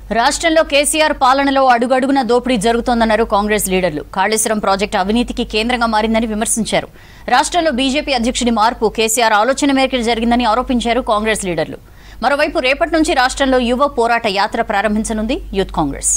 రాష్ట్రంలో కేసీఆర్ పాలనలో అడుగడుగున దోపిడీ జరుగుతోందన్నారు కాంగ్రెస్ లీడర్లు కాళేశ్వరం ప్రాజెక్టు అవినీతికి కేంద్రంగా మారిందని విమర్శించారు రాష్ట్రంలో బీజేపీ అధ్యక్షుడి మార్పు కేసీఆర్ ఆలోచన మేరకు జరిగిందని ఆరోపించారు కాంగ్రెస్ లీడర్లు మరోవైపు రేపటి నుంచి రాష్ట్రంలో యువ పోరాట యాత్ర ప్రారంభించనుంది యూత్ కాంగ్రెస్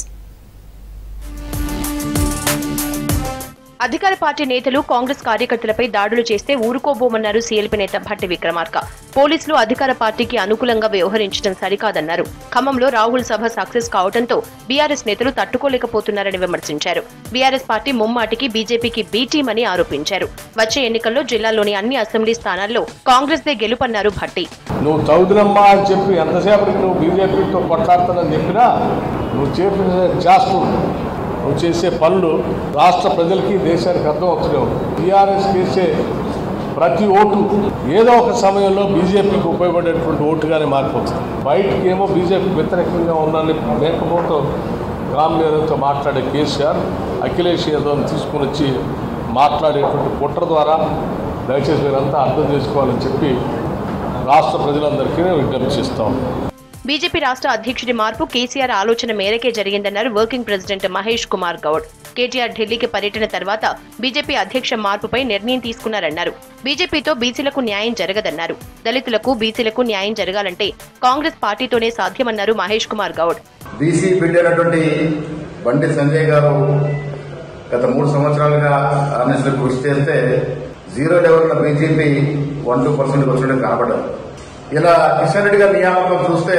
అధికార పార్టీ నేతలు కాంగ్రెస్ కార్యకర్తలపై దాడులు చేస్తే ఊరుకోబోమన్నారు సీఎల్పీ నేత భట్టి విక్రమార్క పోలీసులు అధికార పార్టీకి అనుకూలంగా వ్యవహరించడం సరికాదన్నారు ఖమ్మంలో రాహుల్ సభ సక్సెస్ కావడంతో బీఆర్ఎస్ నేతలు తట్టుకోలేకపోతున్నారని విమర్శించారు బీఆర్ఎస్ పార్టీ ముమ్మాటికి బీజేపీకి బీ టీం అని ఆరోపించారు వచ్చే ఎన్నికల్లో జిల్లాలోని అన్ని అసెంబ్లీ స్థానాల్లో కాంగ్రెస్ దే గెలుపన్నారు భట్టి నువ్వు చౌదరమ్మ అని చెప్పి ఎంతసేపటికి నువ్వు బీజేపీతో కొట్లాడుతానని చెప్పినా నువ్వు చేసిన జాస్తు నువ్వు చేసే పనులు రాష్ట్ర ప్రజలకి దేశానికి అర్థం అవుతున్నావు టీఆర్ఎస్ చేసే ప్రతి ఓటు ఏదో ఒక సమయంలో బీజేపీకి ఉపయోగపడేటువంటి ఓటుగానే మారిపోతుంది బయటికి ఏమో బీజేపీ వ్యతిరేకంగా ఉందని లేకపోతే గాంభీర్యంతో మాట్లాడే కేసీఆర్ అఖిలేష్ యాదవ్ని తీసుకుని వచ్చి మాట్లాడేటువంటి కుట్ర ద్వారా దయచేసి మీరంతా అర్థం చేసుకోవాలని చెప్పి రాష్ట్ర ప్రజలందరికీ నేను విజ్ఞప్తి చేస్తాం బీజేపీ రాష్ట్ర అధ్యక్షుడి మార్పు కేసీఆర్ ఆలోచన మేరకే జరిగిందన్నారు వర్కింగ్ ప్రెసిడెంట్ మహేష్ కుమార్ గౌడ్ కేటీఆర్ ఢిల్లీకి పర్యటన తర్వాత బీజేపీ అధ్యక్ష మార్పుపై నిర్ణయం తీసుకున్నారన్నారు బీజేపీతో బీసీలకు న్యాయం జరగదన్నారు దళితులకు బీసీలకు న్యాయం జరగాలంటే కాంగ్రెస్ పార్టీతోనే సాధ్యమన్నారు మహేష్ కుమార్ గౌడ్ బీసీ బిల్డ్ అయినటువంటి బండి సంజయ్ గారు గత మూడు సంవత్సరాలుగా ఆర్ఎస్లో కృషి చేస్తే zero level BJP one two percent వచ్చినట్టు కనపడదు ఇలా కిషన్ రెడ్డి గారి నియామకం చూస్తే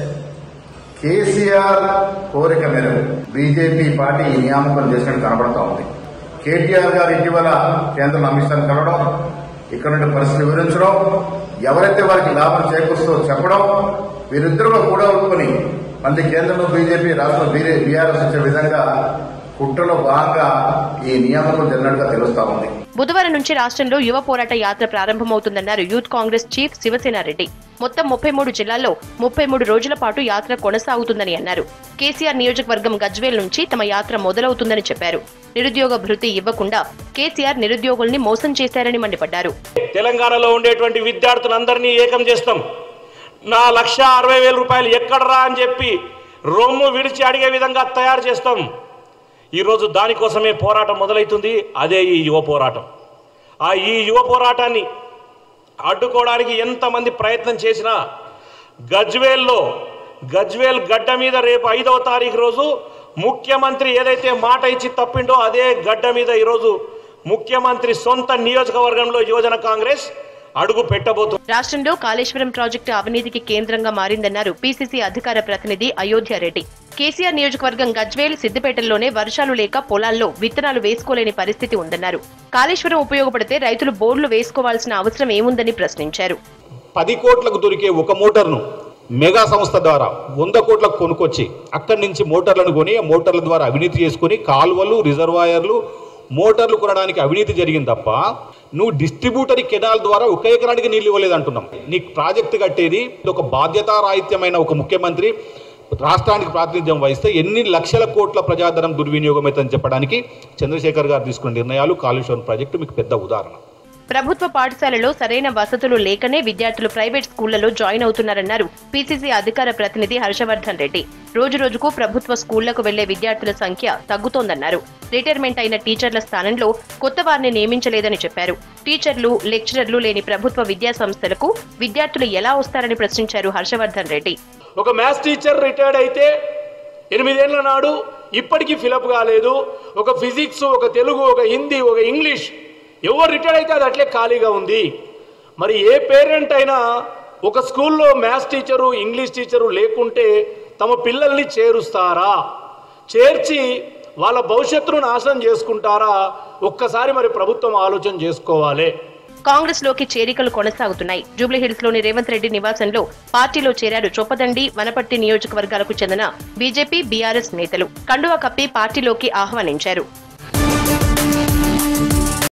కేసీఆర్ కోరిక మేరకు బీజేపీ పార్టీ ఈ నియామకం చేసినట్టు కనబడతా ఉంది కేటీఆర్ గారు ఇటీవల కేంద్రం అమిత్ షాను కలవడం ఇక్కడ నుండి పరిస్థితి వివరించడం ఎవరైతే వారికి లాభం చేకూరుస్తూ చెప్పడం వీరిద్దరూ కూడా ఒప్పుకొని మళ్ళీ కేంద్రంలో బీజేపీ రాష్ట్రంలో బీఆర్ఎస్ వచ్చే విధంగా కుట్రలో భాగంగా ఈ నియామకం జరిగినట్టుగా తెలుస్తా ఉంది బుధవారం నుంచి రాష్ట్రంలో యువ పోరాట యాత్ర ప్రారంభమవుతుందన్నారు యూత్ కాంగ్రెస్ చీఫ్ శివసేన రెడ్డి మొత్తం ముప్పై మూడు జిల్లాల్లో ముప్పై మూడు రోజుల పాటు యాత్ర కొనసాగుతుందని అన్నారు కేసీఆర్ నియోజకవర్గం గజ్వేల్ నుంచి తమ యాత్ర మొదలవుతుందని చెప్పారు నిరుద్యోగ భృతి ఇవ్వకుండా కేసీఆర్ నిరుద్యోగుల్ని మోసం చేశారని మండిపడ్డారు తెలంగాణలో ఉండేటువంటి విద్యార్థులందరినీ ఏకం చేస్తాం నా లక్ష అరవై వేల రూపాయలు ఎక్కడరా అని చెప్పి రొమ్ము విడిచి అడిగే విధంగా తయారు చేస్తాం ఈరోజు దానికోసమే పోరాటం మొదలవుతుంది అదే ఈ యువ పోరాటం ఆ ఈ యువ పోరాటాన్ని అడ్డుకోవడానికి ఎంతమంది ప్రయత్నం చేసినా గజ్వేల్లో గజ్వేల్ గడ్డ మీద రేపు ఐదవ తారీఖు రోజు ముఖ్యమంత్రి ఏదైతే మాట ఇచ్చి తప్పిండో అదే గడ్డ మీద ఈరోజు ముఖ్యమంత్రి సొంత నియోజకవర్గంలో యువజన కాంగ్రెస్ అడుగు పెట్టబోతుంది రాష్ట్రంలో కాళేశ్వరం ప్రాజెక్టు అవినీతికి కేంద్రంగా మారిందన్నారు పీసీసీ అధికార ప్రతినిధి అయోధ్య రెడ్డి కేసీఆర్ నియోజకవర్గం గజ్వేల్ సిద్దిపేటల్లోనే వర్షాలు లేక పొలాల్లో విత్తనాలు వేసుకోలేని పరిస్థితి ఉందన్నారు కాళేశ్వరం ఉపయోగపడితే రైతులు బోర్లు వేసుకోవాల్సిన అవసరం ఏముందని ప్రశ్నించారు పది కోట్లకు దొరికే ఒక మోటార్ను మెగా సంస్థ ద్వారా వంద కోట్లకు కొనుక్కొచ్చి అక్కడి నుంచి మోటార్లను కొని ఆ మోటార్ల ద్వారా అవినీతి చేసుకొని కాలువలు రిజర్వాయర్లు మోటార్లు కొనడానికి అవినీతి జరిగింది తప్ప నువ్వు డిస్ట్రిబ్యూటరీ కెనాల్ ద్వారా ఒక ఎకరానికి నీళ్ళు ఇవ్వలేదు అంటున్నాం నీకు ప్రాజెక్టు కట్టేది ఇది ఒక బాధ్యతారాహిత్యమైన ఒక ముఖ్యమంత్రి రాష్ట్రానికి ప్రాతినిధ్యం వహిస్తే ఎన్ని లక్షల కోట్ల ప్రజాధనం దుర్వినియోగం అవుతుందని చెప్పడానికి చంద్రశేఖర్ గారు తీసుకున్న నిర్ణయాలు కాళేశ్వరం ప్రాజెక్టు మీకు పెద్ద ఉదాహరణ ప్రభుత్వ పాఠశాలలో సరైన వసతులు లేకనే విద్యార్థులు ప్రైవేట్ స్కూళ్లలో జాయిన్ అవుతున్నారన్నారు పీసీసీ అధికార ప్రతినిధి హర్షవర్ధన్ రెడ్డి రోజు రోజుకు ప్రభుత్వ స్కూళ్లకు వెళ్లే విద్యార్థుల సంఖ్య తగ్గుతోందన్నారు రిటైర్మెంట్ అయిన టీచర్ల స్థానంలో కొత్త వారిని నియమించలేదని చెప్పారు టీచర్లు లెక్చరర్లు లేని ప్రభుత్వ విద్యా సంస్థలకు విద్యార్థులు ఎలా వస్తారని ప్రశ్నించారు హర్షవర్ధన్ రెడ్డి ఒక మ్యాథ్స్ టీచర్ రిటైర్డ్ అయితే ఎనిమిదేళ్ల నాడు ఇప్పటికీ ఫిలప్ కాలేదు ఒక ఫిజిక్స్ ఒక తెలుగు ఒక హిందీ ఒక ఇంగ్లీష్ ఎవరు రిటైర్డ్ అయితే అది అట్లే ఖాళీగా ఉంది మరి ఏ పేరెంట్ అయినా ఒక స్కూల్లో మ్యాథ్స్ టీచరు ఇంగ్లీష్ టీచరు లేకుంటే తమ పిల్లల్ని చేరుస్తారా చేర్చి వాళ్ళ భవిష్యత్తును నాశనం చేసుకుంటారా ఒక్కసారి మరి ప్రభుత్వం ఆలోచన చేసుకోవాలి కాంగ్రెస్ లోకి చేరికలు కొనసాగుతున్నాయి జూబ్లీహిల్స్ లోని రేవంత్ రెడ్డి నివాసంలో పార్టీలో చేరారు చొప్పదండి వనపర్తి నియోజకవర్గాలకు చెందిన బీజేపీ బీఆర్ఎస్ నేతలు కండువా కప్పి పార్టీలోకి ఆహ్వానించారు